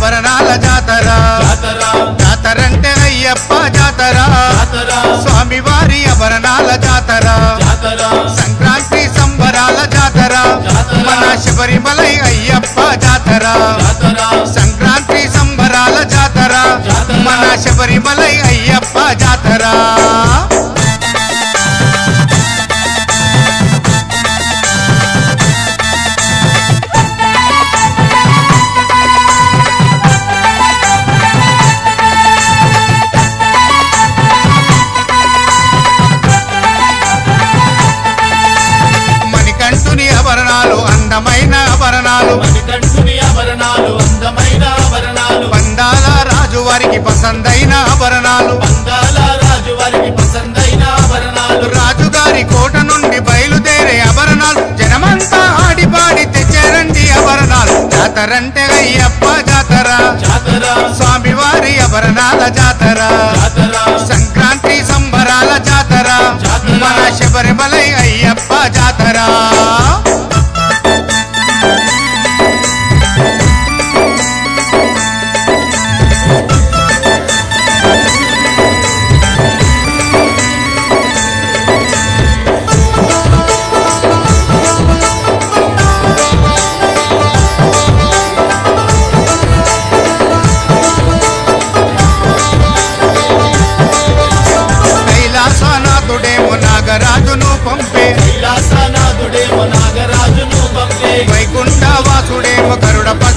అభరణాల జాతర జాతర జాతరంటే అయ్యప్ప జాతర జాతర స్వామివారి అభరణాల జాతర జాతర సంక్రాంతి సంబరాల జాతర జాతర. మన శబరిమలై అయ్యప్ప జాతర జాతర సంక్రాంతి సంబరాల జాతర జాతర. మన శబరిమలై అయ్యప్ప జాతర మణికంఠుని ఆభరణాలు అందమైన ఆభరణాలు మణికంఠుని ఆభరణాలు అందమైన ఆభరణాలు పందాల రాజు వారికి పసందైన ఆభరణాలు పందాల రాజు వారికి పసందైన ఆభరణాలు రాజుగారి కోట నుండి బయలుదేరే ఆభరణాలు జనమంతా ఆడిపాడి తెచ్చారండి ఆభరణాలు జాతరంటే అయ్యప్ప జాతర జాతర స్వామివారి ఆభరణాల జాతర జాతర సంక్రాంతి సంబరాల జాతర జాతర. మన శబరిమలై అయ్యప్ప జాతర కైలాసనాథుడేమో నాగరాజును పంపే కైలాసనాథుడేమో నాగరాజును పంపే వైకుంఠ వాసుడేమో గరుడ